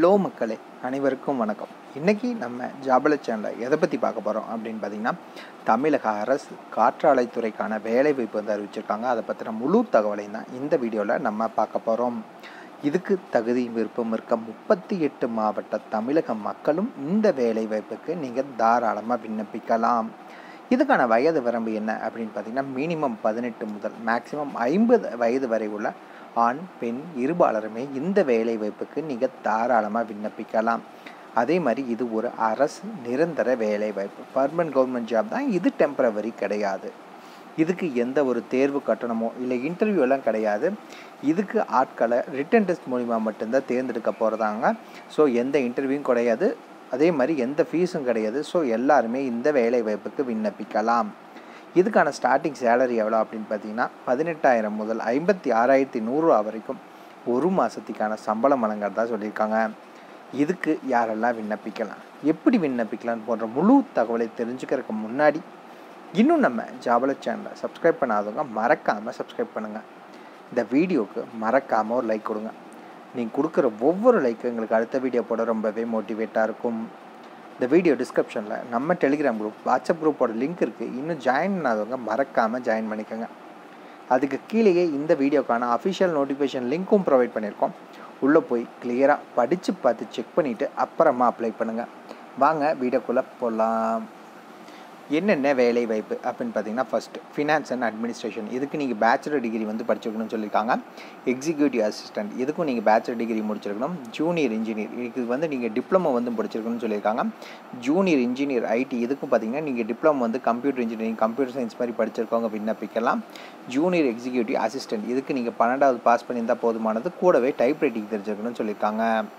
hello மக்களே அனைவருக்கும் வணக்கம் இன்றைக்கி நம்ம ஜாபல சேனலில் எதை பற்றி பார்க்க போகிறோம் அப்படின்னு பார்த்தீங்கன்னா தமிழக அரசு காற்றாலைத்துறைக்கான வேலைவாய்ப்பு வந்து அறிவிச்சிருக்காங்க அதை பற்றின முழு தகவலையும் தான் இந்த வீடியோவில் நம்ம பார்க்க போகிறோம் இதுக்கு தகுதி விருப்பம் இருக்க முப்பத்தி எட்டு மாவட்ட தமிழக மக்களும் இந்த வேலைவாய்ப்புக்கு நீங்கள் தாராளமாக விண்ணப்பிக்கலாம் இதுக்கான வயது வரம்பு என்ன அப்படின்னு பார்த்தீங்கன்னா மினிமம் பதினெட்டு முதல் மேக்ஸிமம் ஐம்பது வயது வரை உள்ள ஆண் பெண் இருபாலருமே இந்த வேலை வாய்ப்புக்கு நீங்கள் தாராளமாக விண்ணப்பிக்கலாம் அதே மாதிரி இது ஒரு அரசு நிரந்தர வேலை வாய்ப்பு பர்மனன்ட் கவர்மெண்ட் ஜாப் தான் இது டெம்பரவரி கிடையாது இதுக்கு எந்த ஒரு தேர்வு கட்டணமோ இல்லை இன்டர்வியூ எல்லாம் கிடையாது இதுக்கு ஆட்களை ரிட்டன் டெஸ்ட் மூலிமா மட்டும்தான் தேர்ந்தெடுக்க போகிறதாங்க ஸோ எந்த இன்டர்வியூவும் கிடையாது அதே மாதிரி எந்த ஃபீஸும் கிடையாது ஸோ எல்லாருமே இந்த வேலை வாய்ப்புக்கு விண்ணப்பிக்கலாம் இதுக்கான ஸ்டார்டிங் சேலரி எவ்வளோ அப்படின்னு பார்த்தீங்கன்னா பதினெட்டாயிரம் முதல் ஐம்பத்தி ஆறாயிரத்தி நூறுரூவா வரைக்கும் ஒரு மாதத்துக்கான சம்பளம் வழங்குறதா சொல்லியிருக்காங்க இதுக்கு யாரெல்லாம் விண்ணப்பிக்கலாம் எப்படி விண்ணப்பிக்கலாம் போன்ற முழு தகவலை தெரிஞ்சுக்கிறதுக்கு முன்னாடி இன்னும் நம்ம ஜாபல சேனலை சப்ஸ்கிரைப் பண்ணாதவங்க மறக்காமல் சப்ஸ்கிரைப் பண்ணுங்கள் இந்த வீடியோவுக்கு மறக்காமல் ஒரு லைக் கொடுங்க நீங்கள் கொடுக்குற ஒவ்வொரு லைக்கும் எங்களுக்கு அடுத்த வீடியோ போட ரொம்பவே மோட்டிவேட்டாக இருக்கும் இந்த வீடியோ டிஸ்கிரிப்ஷனில் நம்ம டெலிகிராம் குரூப் வாட்ஸ்அப் குரூப்போட லிங்க் இருக்குது இன்னும் ஜாயின் பண்ணாதவங்க மறக்காமல் ஜாயின் பண்ணிக்கோங்க அதுக்கு கீழேயே இந்த வீடியோக்கான அஃபிஷியல் நோட்டிஃபிகேஷன் லிங்க்கும் ப்ரொவைட் பண்ணியிருக்கோம் உள்ளே போய் கிளியராக படித்து பார்த்து செக் பண்ணிவிட்டு அப்புறமா அப்ளை பண்ணுங்கள் வாங்க வீடியோக்குள்ளே போகலாம் என்னென்ன வேலை வாய்ப்பு அப்படின்னு பார்த்தீங்கன்னா ஃபஸ்ட் ஃபினான்ஸ் அண்ட் அட்மினிஸ்ட்ரேஷன் இதுக்கு நீங்கள் பேச்சுலர் டிகிரி வந்து படிச்சிருக்கணும்னு சொல்லியிருக்காங்க எக்ஸிக்யூட்டிவ் அசிஸ்டன்ட் இதுக்கும் நீங்கள் பேச்சுலர் டிகிரி முடிச்சிருக்கணும் ஜூனியர் இன்ஜினியர் இதுக்கு வந்து நீங்கள் டிப்ளமோ வந்து படிச்சிருக்கணும்னு சொல்லியிருக்காங்க ஜூனியர் இன்ஜினியர் ஐடி இதுக்கும் பார்த்தீங்கன்னா நீங்கள் டிப்ளமோ வந்து கம்ப்யூட்டர் இன்ஜினியரிங் கம்ப்யூட்டர் சயின்ஸ் மாதிரி படிச்சிருக்கவங்க விண்ணப்பிக்கலாம் ஜூனியர் எக்ஸிக்யூட்டிவ் அசிஸ்டன்ட் இதுக்கு நீங்கள் பன்னெண்டாவது பாஸ் பண்ணியிருந்தால் போதுமானது கூடவே டைப் ரைட்டிங் தெரிஞ்சிருக்கணும்னு சொல்லியிருக்காங்க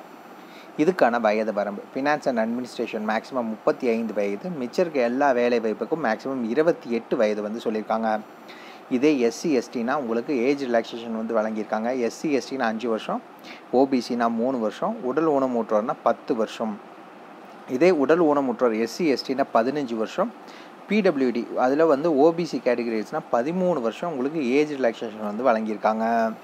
இதுக்கான வயது வரம்பு ஃபினான்ஸ் அண்ட் அட்மினிஸ்ட்ரேஷன் மேக்ஸிமம் முப்பத்தி ஐந்து வயது மிச்சம் இருக்க எல்லா வேலை வாய்ப்புக்கும் மேக்ஸிமம் இருபத்தி எட்டு வயது வந்து சொல்லியிருக்காங்க இதே எஸ்சி எஸ்டினா உங்களுக்கு ஏஜ் ரிலாக்ஸேஷன் வந்து வழங்கியிருக்காங்க எஸ்சி எஸ்டினா அஞ்சு வருஷம் ஓபிசினா மூணு வருஷம் உடல் ஊனமுற்றோர்னா பத்து வருஷம் இதே உடல் ஊனமுற்றோர் எஸ்சி எஸ்டினா பதினஞ்சு வருஷம் பிடபிள்யூடி அதில் வந்து ஓபிசி கேட்டகரிஸ்னால் பதிமூணு வருஷம் உங்களுக்கு ஏஜ் ரிலாக்ஸேஷன் வந்து வழங்கியிருக்காங்க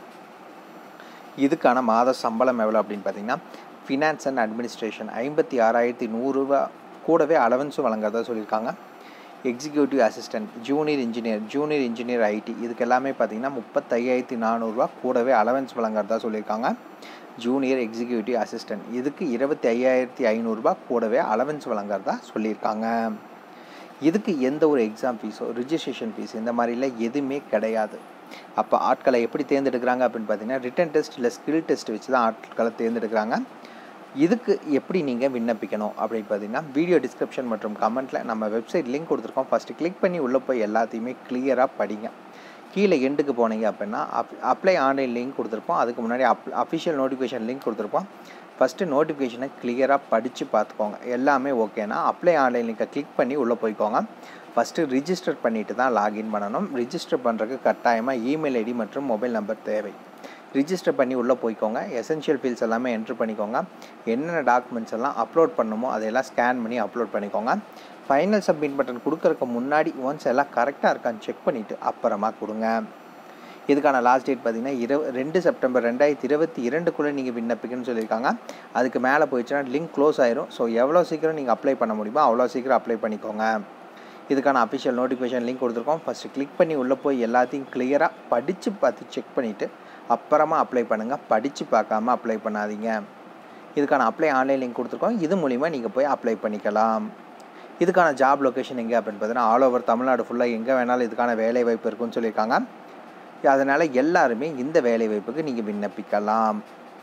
இதுக்கான மாத சம்பளம் எவ்வளோ அப்படின்னு பார்த்தீங்கன்னா ஃபினான்ஸ் அண்ட் அட்மினிஸ்ட்ரேஷன் ஐம்பத்தி ஆறாயிரத்தி நூறுரூவா கூடவே அலவன்ஸும் வழங்குறதா சொல்லியிருக்காங்க executive assistant junior engineer junior engineer IT இதுக்கு எல்லாமே பார்த்தீங்கன்னா முப்பத்தையாயிரத்தி நானூறுரூவா கூடவே அலவன்ஸ் வழங்குறதா சொல்லியிருக்காங்க ஜூனியர் எக்ஸிக்யூட்டிவ் அசிஸ்டன்ட் இதுக்கு இருபத்தி ஐயாயிரத்தி ஐநூறுரூபா கூடவே அலவன்ஸ் வழங்குறதா சொல்லியிருக்காங்க இதுக்கு எந்த ஒரு எக்ஸாம் ஃபீஸோ ரிஜிஸ்ட்ரேஷன் ஃபீஸ் இந்த மாதிரிலாம் எதுவுமே கிடையாது அப்போ ஆட்களை எப்படி தேர்ந்தெடுக்கிறாங்க அப்படின்னு பார்த்தீங்கன்னா ரிட்டன் டெஸ்ட் இல்லை ஸ்கில் டெஸ்ட் வச்சு தான் ஆட்களை தேர்ந்தெடுக்கிறாங்க இதுக்கு எப்படி நீங்கள் விண்ணப்பிக்கணும் அப்படின்னு பார்த்தீங்கன்னா வீடியோ டிஸ்கிரிப்ஷன் மற்றும் கமெண்ட்டில் நம்ம வெப்சைட் லிங்க் கொடுத்துருக்கோம் ஃபஸ்ட்டு கிளிக் பண்ணி உள்ளே போய் எல்லாத்தையுமே கிளியராக படிங்க கீழே எண்டுக்கு போனீங்க அப்படின்னா அப் அப்ளை ஆன்லைன் லிங்க் கொடுத்துருப்போம் அதுக்கு முன்னாடி அப் அஃபிஷியல் நோட்டிஃபிகேஷன் லிங்க் கொடுத்துருப்போம் ஃபஸ்ட்டு நோட்டிஃபிகேஷனை கிளியராக படித்து பார்த்துக்கோங்க எல்லாமே ஓகேனா அப்ளை ஆன்லைன் லிங்கை கிளிக் பண்ணி உள்ளே போய்க்கோங்க ஃபஸ்ட்டு ரிஜிஸ்டர் பண்ணிவிட்டு தான் லாகின் பண்ணணும் ரிஜிஸ்டர் பண்ணுறதுக்கு கட்டாயமாக இமெயில் ஐடி மற்றும் மொபைல் நம்பர் தேவை ரிஜிஸ்டர் பண்ணி உள்ளே போய்க்கோங்க எசென்ஷியல் ஃபீல்ஸ் எல்லாமே என்ட்ரு பண்ணிக்கோங்க என்னென்ன டாக்குமெண்ட்ஸ் எல்லாம் அப்லோட் பண்ணணுமோ அதையெல்லாம் ஸ்கேன் பண்ணி அப்லோட் பண்ணிக்கோங்க ஃபைனல் சப்மிட் பட்டன் கொடுக்கறதுக்கு முன்னாடி ஒன்ஸ் எல்லாம் கரெக்டாக இருக்கான்னு செக் பண்ணிவிட்டு அப்புறமா கொடுங்க இதுக்கான லாஸ்ட் டேட் பார்த்தீங்கன்னா இரு ரெண்டு செப்டம்பர் ரெண்டாயிரத்தி இருபத்தி இரண்டுக்குள்ளே நீங்கள் விண்ணப்பிக்கணும்னு சொல்லியிருக்காங்க அதுக்கு மேலே போயிடுச்சுன்னா லிங்க் க்ளோஸ் ஆயிரும் ஸோ எவ்வளோ சீக்கிரம் நீங்கள் அப்ளை பண்ண முடியுமோ அவ்வளோ சீக்கிரம் அப்ளை பண்ணிக்கோங்க இதுக்கான அஃபிஷியல் நோட்டிஃபிகேஷன் லிங்க் கொடுத்துருக்கோம் ஃபஸ்ட்டு கிளிக் பண்ணி உள்ளே போய் எல்லாத்தையும் கிளியராக படித்து பார்த்து செக் பண்ணிவிட்டு அப்புறமா அப்ளை பண்ணுங்கள் படித்து பார்க்காம அப்ளை பண்ணாதீங்க இதுக்கான அப்ளை ஆன்லைன் லிங்க் கொடுத்துருக்கோம் இது மூலிமா நீங்கள் போய் அப்ளை பண்ணிக்கலாம் இதுக்கான ஜாப் லொக்கேஷன் எங்கே அப்படின்னு பார்த்தீங்கன்னா ஆல் ஓவர் தமிழ்நாடு ஃபுல்லாக எங்கே வேணாலும் இதுக்கான வேலை வாய்ப்பு இருக்குன்னு சொல்லியிருக்காங்க அதனால் எல்லாருமே இந்த வேலை வாய்ப்புக்கு நீங்கள் விண்ணப்பிக்கலாம்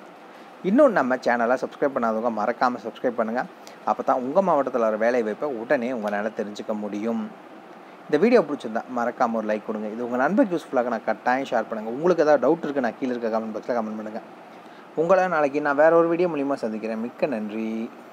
இன்னும் நம்ம சேனலை சப்ஸ்கிரைப் பண்ணாதவங்க மறக்காமல் சப்ஸ்கிரைப் பண்ணுங்கள் அப்போ தான் உங்கள் மாவட்டத்தில் வர வேலை வாய்ப்பை உடனே உங்களால் தெரிஞ்சுக்க முடியும் இந்த வீடியோ பிடிச்சிருந்தா மறக்காமல் ஒரு லைக் கொடுங்க இது உங்கள் நண்பருக்கு யூஸ்ஃபுல்லாக நான் கட்டாயம் ஷேர் பண்ணுங்கள் உங்களுக்கு ஏதாவது டவுட் இருக்குது நான் கீழே இருக்க கமெண்ட் பாக்ஸில் கமெண்ட் பண்ணுங்கள் உங்களை நாளைக்கு நான் வேறு ஒரு வீடியோ மூலிமா சந்திக்கிறேன் மிக்க நன்றி